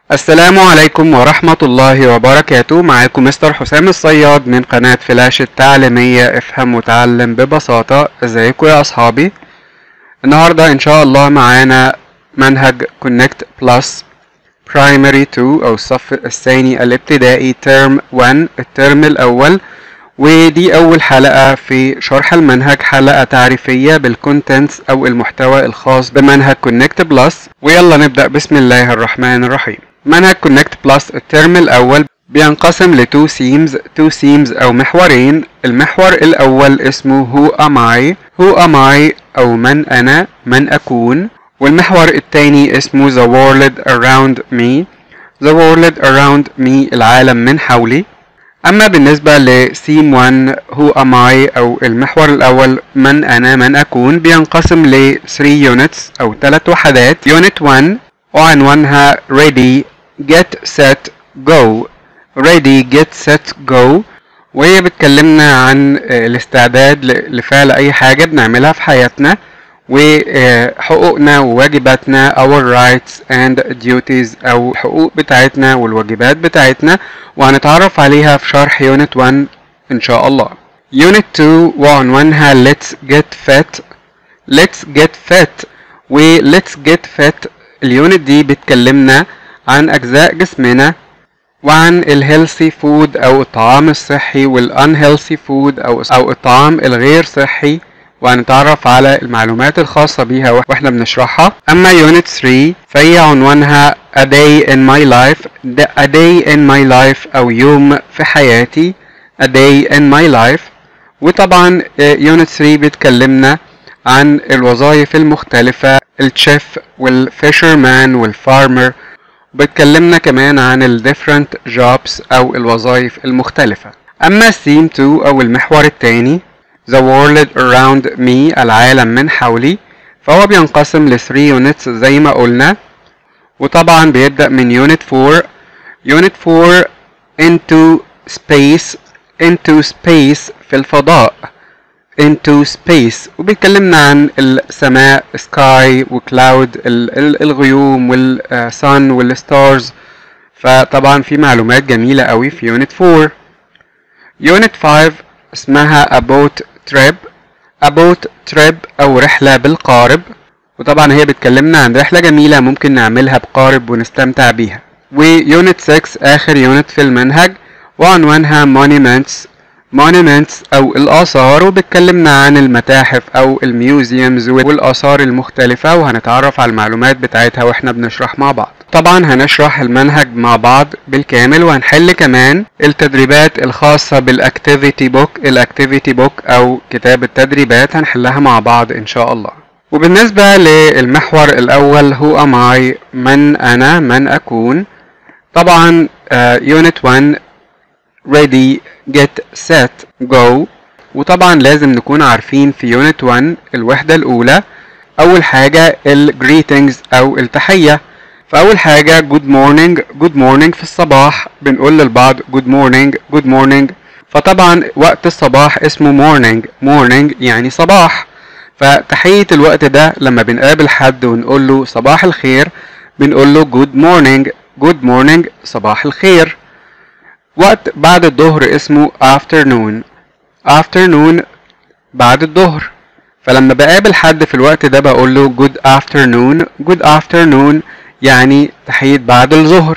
السلام عليكم ورحمة الله وبركاته معاكم مستر حسام الصياد من قناة فلاش التعليمية افهم وتعلم ببساطة ازيكم يا اصحابي النهاردة ان شاء الله معانا منهج كونكت بلس برايمري 2 او الصف الثاني الابتدائي ترم 1 الترم الاول ودي اول حلقة في شرح المنهج حلقة تعريفية بالكونتنتس او المحتوى الخاص بمنهج كونكت بلس ويلا نبدأ بسم الله الرحمن الرحيم منهج كونكت بلس الترم الاول بينقسم لتو سيمز تو سيمز او محورين المحور الاول اسمه who am I who am I او من انا من اكون والمحور الثاني اسمه the world around me the world around me العالم من حولي اما بالنسبة لسيم 1 who am I او المحور الاول من انا من اكون بينقسم ل 3 units او 3 وحدات unit 1 وعنوانها ready get set go ready get set go وهي بتكلمنا عن الاستعداد لفعل اي حاجة بنعملها في حياتنا وحقوقنا وواجباتنا our rights and duties او الحقوق بتاعتنا والواجبات بتاعتنا وهنتعرف عليها في شرح unit 1 ان شاء الله unit 2 وعنوانها let's get fit let's get fit و let's get fit اليونت دي بتكلمنا عن اجزاء جسمنا وعن الهيلثي فود او الطعام الصحي والانهيلثي فود او او الطعام الغير صحي وهنتعرف على المعلومات الخاصة بيها واحنا بنشرحها اما يونت 3 فهي عنوانها a day in my life a day in my life او يوم في حياتي a day in my life وطبعا يونت 3 بتكلمنا عن الوظائف المختلفة التشيف والفيشرمان والفارمر بتكلمنا كمان عن ال different jobs أو الوظائف المختلفة أما theme 2 أو المحور الثاني the world around me العالم من حولي فهو بينقسم ل 3 units زي ما قلنا وطبعا بيبدأ من unit 4 unit 4 into space into space في الفضاء into space وبيتكلمنا عن السماء sky وكلاود الغيوم والسن والستارز فطبعا في معلومات جميلة قوي في unit 4 unit 5 اسمها a boat trip a boat trip او رحلة بالقارب وطبعا هي بتكلمنا عن رحلة جميلة ممكن نعملها بقارب ونستمتع بيها ويونت 6 اخر يونت في المنهج وعنوانها monuments monuments او الاثار وبتكلمنا عن المتاحف او الميوزيومز والاثار المختلفة وهنتعرف على المعلومات بتاعتها واحنا بنشرح مع بعض طبعا هنشرح المنهج مع بعض بالكامل وهنحل كمان التدريبات الخاصة بالاكتيفيتي بوك الاكتيفيتي بوك او كتاب التدريبات هنحلها مع بعض ان شاء الله وبالنسبة للمحور الاول هو am I من انا من اكون طبعا يونت uh, 1 ready get set go وطبعا لازم نكون عارفين في يونت 1 الوحدة الأولى أول حاجة ال greetings أو التحية فأول حاجة good morning good morning في الصباح بنقول للبعض good morning good morning فطبعا وقت الصباح اسمه morning morning يعني صباح فتحية الوقت ده لما بنقابل حد ونقول له صباح الخير بنقول له good morning good morning صباح الخير وقت بعد الظهر اسمه afternoon afternoon بعد الظهر فلما بقابل حد في الوقت ده بقول له good afternoon good afternoon يعني تحية بعد الظهر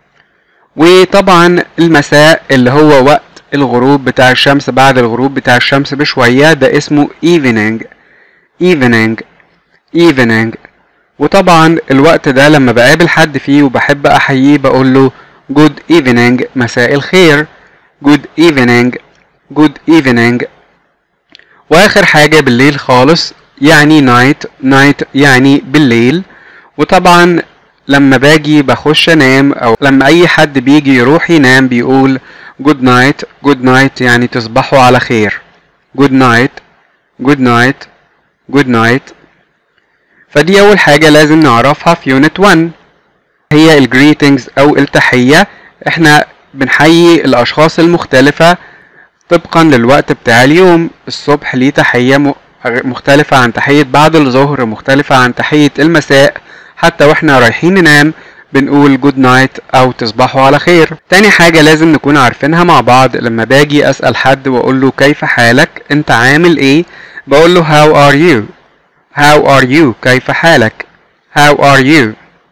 وطبعا المساء اللي هو وقت الغروب بتاع الشمس بعد الغروب بتاع الشمس بشوية ده اسمه evening evening evening وطبعا الوقت ده لما بقابل حد فيه وبحب احييه بقول له good evening مساء الخير good evening good evening واخر حاجة بالليل خالص يعني night night يعني بالليل وطبعا لما باجي بخش انام او لما اي حد بيجي يروح ينام بيقول good night good night يعني تصبحوا على خير good night good night good night فدي اول حاجة لازم نعرفها في يونت 1 هي الجريتنجز او التحية احنا بنحيي الاشخاص المختلفة طبقا للوقت بتاع اليوم الصبح ليه تحية مختلفة عن تحية بعد الظهر مختلفة عن تحية المساء حتى واحنا رايحين ننام بنقول جود نايت او تصبحوا على خير تاني حاجة لازم نكون عارفينها مع بعض لما باجي اسأل حد واقول له كيف حالك انت عامل ايه بقول له how are you how are you كيف حالك how are you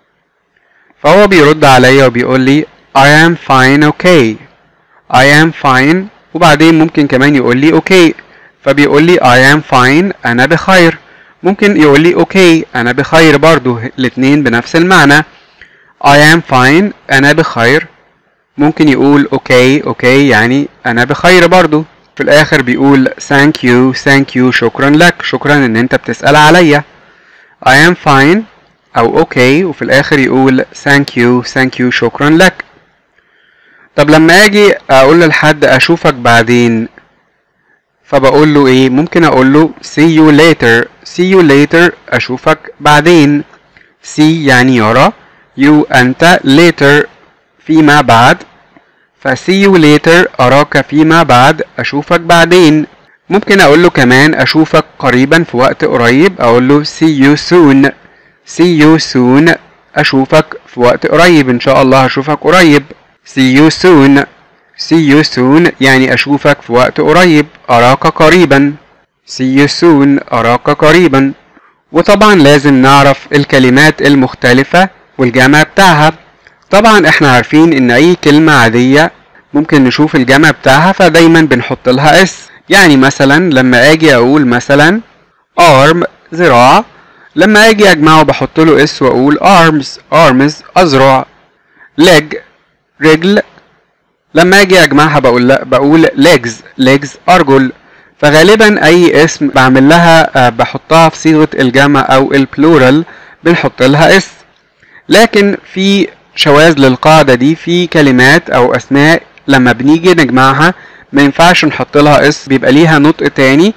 فهو بيرد عليا وبيقول لي I am fine okay I am fine وبعدين ممكن كمان يقول لي okay فبيقول لي I am fine أنا بخير ممكن يقول لي okay أنا بخير برضو الاتنين بنفس المعنى I am fine أنا بخير ممكن يقول okay okay يعني أنا بخير برضو في الآخر بيقول thank you thank you شكرا لك شكرا إن أنت بتسأل عليا I am fine أو okay وفي الآخر يقول thank you thank you شكرا لك طب لما أجي أقول لحد أشوفك بعدين فبقول له إيه ممكن أقول له see you later see you later أشوفك بعدين see يعني يرى you أنت later فيما بعد ف see you later أراك فيما بعد أشوفك بعدين ممكن أقول له كمان أشوفك قريبا في وقت قريب أقول له see you soon see you soon أشوفك في وقت قريب إن شاء الله أشوفك قريب see you soon see you soon يعني أشوفك في وقت قريب أراك قريبا see you soon أراك قريبا وطبعا لازم نعرف الكلمات المختلفة والجمع بتاعها طبعا احنا عارفين ان اي كلمة عادية ممكن نشوف الجمع بتاعها فدايما بنحط لها اس يعني مثلا لما اجي اقول مثلا arm ذراع لما اجي اجمعه بحط له اس واقول arms arms اذرع leg رجل لما اجي اجمعها بقول لا بقول legs legs ارجل فغالبا اي اسم بعمل لها بحطها في صيغه الجمع او البلورال بنحط لها اس لكن في شواذ للقاعده دي في كلمات او اسماء لما بنيجي نجمعها ما ينفعش نحط لها اس بيبقى ليها نطق تاني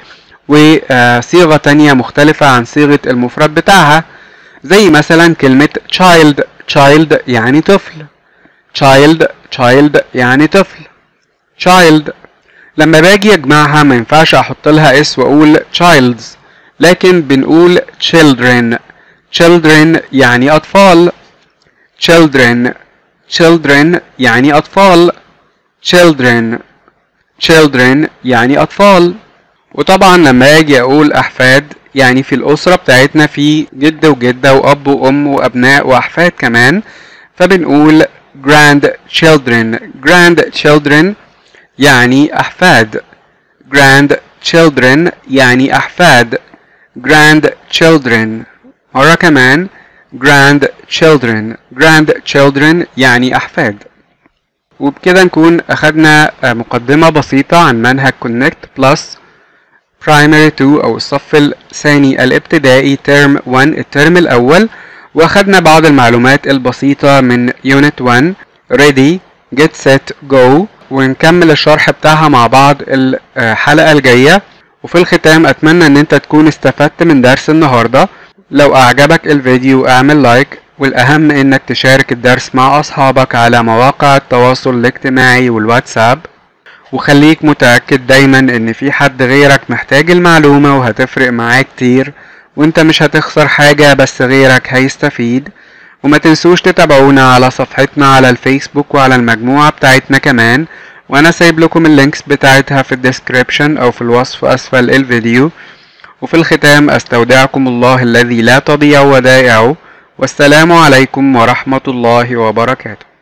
وصيغه تانية مختلفه عن صيغه المفرد بتاعها زي مثلا كلمه child child يعني طفل child child يعني طفل child لما باجي اجمعها ما ينفعش احط لها اس واقول childs لكن بنقول children children يعني اطفال children children يعني اطفال children children يعني اطفال وطبعا لما اجي اقول احفاد يعني في الاسرة بتاعتنا في جد وجدة واب وام وابناء واحفاد كمان فبنقول grandchildren grandchildren يعني أحفاد grandchildren يعني أحفاد grandchildren مرة كمان grandchildren grandchildren يعني أحفاد وبكده نكون أخدنا مقدمة بسيطة عن منهج Connect Plus Primary 2 أو الصف الثاني الابتدائي ترم 1 الترم الأول واخدنا بعض المعلومات البسيطة من Unit 1 Ready Get Set Go ونكمل الشرح بتاعها مع بعض الحلقة الجاية وفي الختام أتمنى إن أنت تكون استفدت من درس النهاردة لو أعجبك الفيديو اعمل لايك والأهم إنك تشارك الدرس مع أصحابك على مواقع التواصل الاجتماعي والواتساب وخليك متأكد دايما إن في حد غيرك محتاج المعلومة وهتفرق معاه كتير وانت مش هتخسر حاجة بس غيرك هيستفيد وما تنسوش تتابعونا على صفحتنا على الفيسبوك وعلى المجموعة بتاعتنا كمان وانا سايب لكم اللينكس بتاعتها في الديسكريبشن او في الوصف اسفل الفيديو وفي الختام استودعكم الله الذي لا تضيع ودائعه والسلام عليكم ورحمة الله وبركاته